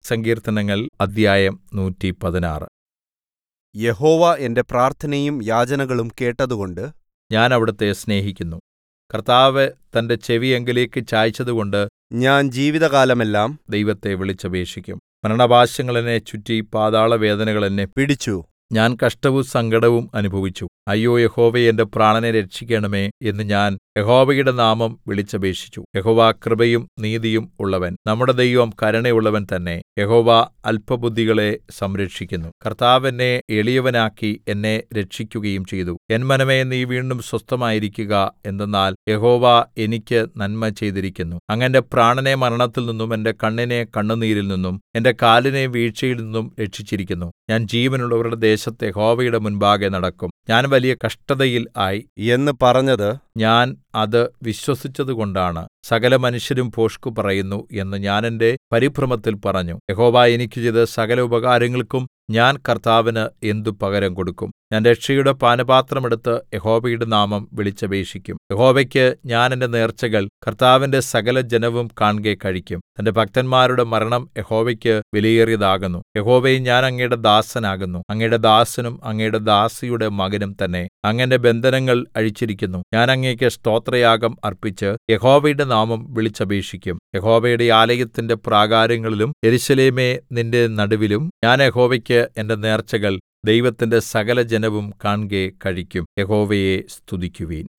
സങ്കീർത്തനങ്ങൾ അദ്ധ്യായം നൂറ്റിപ്പതിനാറ് യഹോവ എന്റെ പ്രാർത്ഥനയും യാചനകളും കേട്ടതുകൊണ്ട് ഞാൻ അവിടുത്തെ സ്നേഹിക്കുന്നു കർത്താവ് തന്റെ ചെവി എങ്കലേക്ക് ചായിച്ചതുകൊണ്ട് ഞാൻ ജീവിതകാലമെല്ലാം ദൈവത്തെ വിളിച്ചപേക്ഷിക്കും മരണപാശങ്ങൾ എന്നെ ചുറ്റി പാതാളവേദനകൾ എന്നെ പിടിച്ചു ഞാൻ കഷ്ടവും സങ്കടവും അനുഭവിച്ചു അയ്യോ യഹോവേ എന്റെ പ്രാണനെ രക്ഷിക്കണമേ എന്ന് ഞാൻ യഹോവയുടെ നാമം വിളിച്ചപേക്ഷിച്ചു യഹോവ കൃപയും നീതിയും ഉള്ളവൻ നമ്മുടെ ദൈവം കരുണയുള്ളവൻ തന്നെ യഹോവ അല്പബുദ്ധികളെ സംരക്ഷിക്കുന്നു കർത്താവ് എന്നെ എളിയവനാക്കി എന്നെ രക്ഷിക്കുകയും ചെയ്തു എൻ മനമേ നീ വീണ്ടും സ്വസ്ഥമായിരിക്കുക എന്തെന്നാൽ യഹോവ എനിക്ക് നന്മ ചെയ്തിരിക്കുന്നു അങ്ങ് എന്റെ പ്രാണനെ മരണത്തിൽ നിന്നും എന്റെ കണ്ണിനെ കണ്ണുനീരിൽ നിന്നും എന്റെ കാലിനെ വീഴ്ചയിൽ നിന്നും രക്ഷിച്ചിരിക്കുന്നു ഞാൻ ജീവനുള്ളവരുടെ ദേശത്ത് യഹോവയുടെ മുൻപാകെ നടക്കും ഞാൻ വലിയ കഷ്ടതയിൽ ആയി എന്ന് പറഞ്ഞത് ഞാൻ അത് വിശ്വസിച്ചതുകൊണ്ടാണ് സകല മനുഷ്യരും ഭോഷ്ക് പറയുന്നു എന്ന് ഞാൻ എന്റെ പരിഭ്രമത്തിൽ പറഞ്ഞു യഹോവ എനിക്ക് ചെയ്ത സകല ഉപകാരങ്ങൾക്കും ഞാൻ കർത്താവിന് എന്ത് പകരം കൊടുക്കും ഞാൻ രക്ഷയുടെ പാനപാത്രം എടുത്ത് യഹോവയുടെ നാമം വിളിച്ചപേക്ഷിക്കും യഹോവയ്ക്ക് ഞാൻ എന്റെ നേർച്ചകൾ കർത്താവിന്റെ സകല ജനവും കാൺകെ കഴിക്കും തന്റെ ഭക്തന്മാരുടെ മരണം യഹോവയ്ക്ക് വിലയേറിയതാകുന്നു യഹോവേ ഞാൻ അങ്ങയുടെ ദാസനാകുന്നു അങ്ങയുടെ ദാസനും അങ്ങയുടെ ദാസിയുടെ മകനും തന്നെ അങ്ങന്റെ ബന്ധനങ്ങൾ അഴിച്ചിരിക്കുന്നു ഞാൻ അങ്ങേക്ക് സ്തോത്രയാഗം അർപ്പിച്ച് യഹോവയുടെ നാമം വിളിച്ചപേക്ഷിക്കും യഹോവയുടെ ആലയത്തിന്റെ പ്രാകാരങ്ങളിലും യെരൂശലേമേ നിന്റെ നടുവിലും ഞാൻ യഹോവയ്ക്ക് എന്റെ നേർച്ചകൾ ദൈവത്തിന്റെ സകല ജനവും കാൺകെ കഴിക്കും യഹോവയെ സ്തുതിക്കുവിൻ